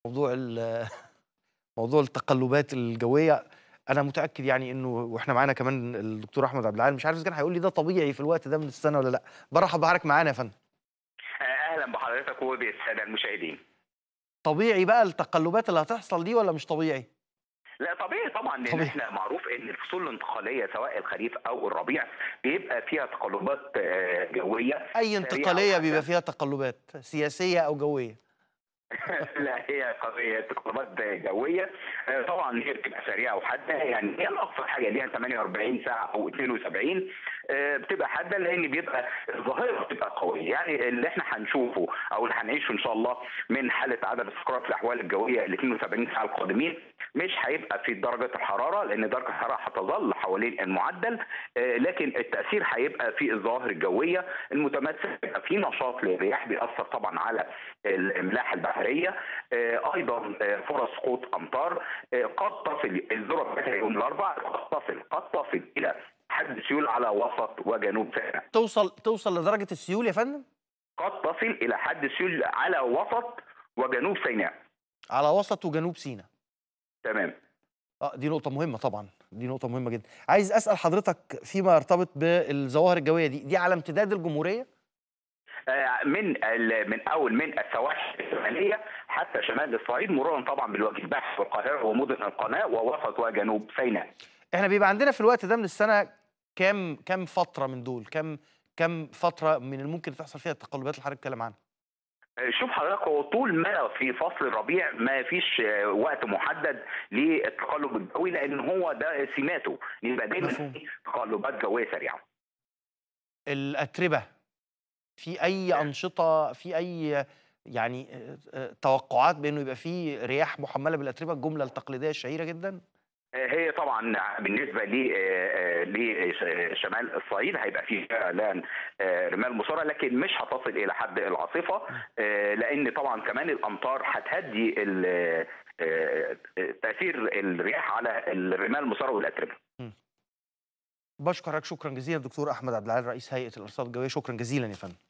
موضوع ال موضوع التقلبات الجوية أنا متأكد يعني إنه وإحنا معانا كمان الدكتور أحمد عبد العال مش عارف إذا كان هيقول لي ده طبيعي في الوقت ده من السنة والّا لأ، بارحب بحضرتك معانا يا فندم. أهلًا بحضرتك وبالسادة المشاهدين. طبيعي بقى التقلبات اللي هتحصل دي والّا مش طبيعي؟ لأ طبيعي طبعًا، لإن طبيعي. إحنا معروف إن الفصول الانتقالية سواء الخريف أو الربيع بيبقى فيها تقلبات آآ جوية أي سريعة انتقالية بيبقى وحادة. فيها تقلبات سياسية أو جوية. لا هي قضية تقلبات جوية آآ طبعًا هي بتبقى سريعة وحادة يعني هي الأقصى حاجة ليها 48 ساعة أو 72 آآ بتبقى حادة لإن بيبقى الظاهرة بتبقى قوية، يعني اللي إحنا هنشوفه أو اللي هنعيشه إن شاء الله من حالة عدم استقرار في الأحوال الجوية ال72 ساعة القادمين مش هيبقى في درجة الحرارة لإن درجة الحرارة هتظل حوالين المعدل آآ لكن التأثير هيبقى في الظواهر الجوية المتمثل هيبقى في نشاط للرياح بيأثر طبعًا على الملاحة البحرية آآ أيضًا آآ فرص سقوط أمطار آآ قد تصل الذروة بتاعتها يوم الأربعاء قد تصل قد تصل إلى حد سيول على وسط وجنوب سيناء. توصل توصل لدرجة السيول يا فندم؟ قد تصل إلى حد سيول على وسط وجنوب سيناء. على وسط وجنوب سينا. تمام. آه دي نقطة مهمة طبعًا، دي نقطة مهمة جدًا. عايز أسأل حضرتك فيما يرتبط بالظواهر الجوية دي، دي على امتداد الجمهورية؟ آآ من ال من أول من السواحل الشمالية حتى شمال الصعيد مرورًا طبعًا بالوجه البحري والقاهرة ومدن القناة ووسط وجنوب سيناء. إحنا بيبقى عندنا في الوقت ده من السنة كام كام فترة من دول؟ كام كام فترة من الممكن تحصل فيها التقلبات اللي حضرتك بتتكلم عنها؟ آآ شوف حضرتك هو طول ما في فصل الربيع ما فيش وقت محدد للتقلب الجوي لإن هو ده سماته، يبقى دايمًا مفهوم. في تقلبات جوية سريعة. الأتربة، في أي آه. أنشطة في أي يعني آآ آآ توقعات بإنه يبقى في رياح محملة بالأتربة الجملة التقليدية الشهيرة جدًا؟ آآ هي طبعًا بالنسبة ل آآ لش شمال الصعيد هيبقى في فعلًا آآ رمال مثارة لكن مش هتصل إلى حد العاصفة آآ لإن طبعًا كمان الأمطار هتهدّي ال آآ تأثير الرياح على الرمال المثارة والأتربة. إمم. باشكر حضرتك شكرًا جزيلًا دكتور أحمد عبد العال رئيس هيئة الأرصاد الجوية، شكرًا جزيلًا يا فندم.